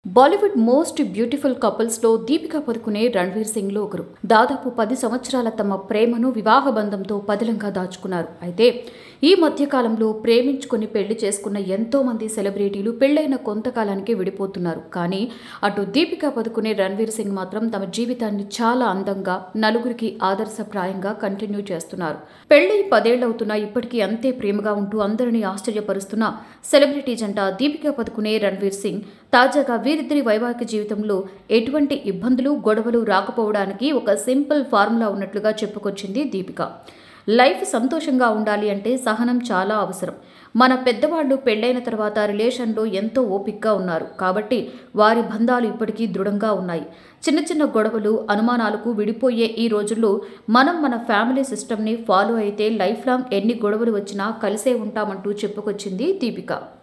Bollywood most beautiful కపుల్స్లో దీపికా పదుకునే రణ్వీర్ సింగ్లో ఒకరు దాదాపు పది సంవత్సరాల తమ ప్రేమను వివాహ బంధంతో పదిలంగా దాచుకున్నారు అయితే ఈ మధ్యకాలంలో ప్రేమించుకుని పెళ్లి చేసుకున్న ఎంతో మంది సెలబ్రిటీలు పెళ్లైన కొంతకాలానికి విడిపోతున్నారు కానీ అటు దీపికా పదుకునే రణ్వీర్ సింగ్ మాత్రం తమ జీవితాన్ని చాలా అందంగా నలుగురికి ఆదర్శప్రాయంగా కంటిన్యూ చేస్తున్నారు పెళ్లి పదేళ్లవుతున్నా ఇప్పటికీ అంతే ప్రేమగా ఉంటూ అందరినీ ఆశ్చర్యపరుస్తున్న సెలబ్రిటీ జంట దీపికా పదుకునే రణ్వీర్ సింగ్ తాజాగా వీరిద్దరి వైవాహిక జీవితంలో ఎటువంటి ఇబ్బందులు గొడవలు రాకపోవడానికి ఒక సింపుల్ ఫార్ములా ఉన్నట్లుగా చెప్పుకొచ్చింది దీపిక లైఫ్ సంతోషంగా ఉండాలి అంటే సహనం చాలా అవసరం మన పెద్దవాళ్ళు పెళ్ళైన తర్వాత రిలేషన్లో ఎంతో ఓపిక్గా ఉన్నారు కాబట్టి వారి బంధాలు ఇప్పటికీ దృఢంగా ఉన్నాయి చిన్న చిన్న గొడవలు అనుమానాలకు విడిపోయే ఈ రోజుల్లో మనం మన ఫ్యామిలీ సిస్టమ్ని ఫాలో అయితే లైఫ్ లాంగ్ ఎన్ని గొడవలు వచ్చినా కలిసే ఉంటామంటూ చెప్పుకొచ్చింది దీపిక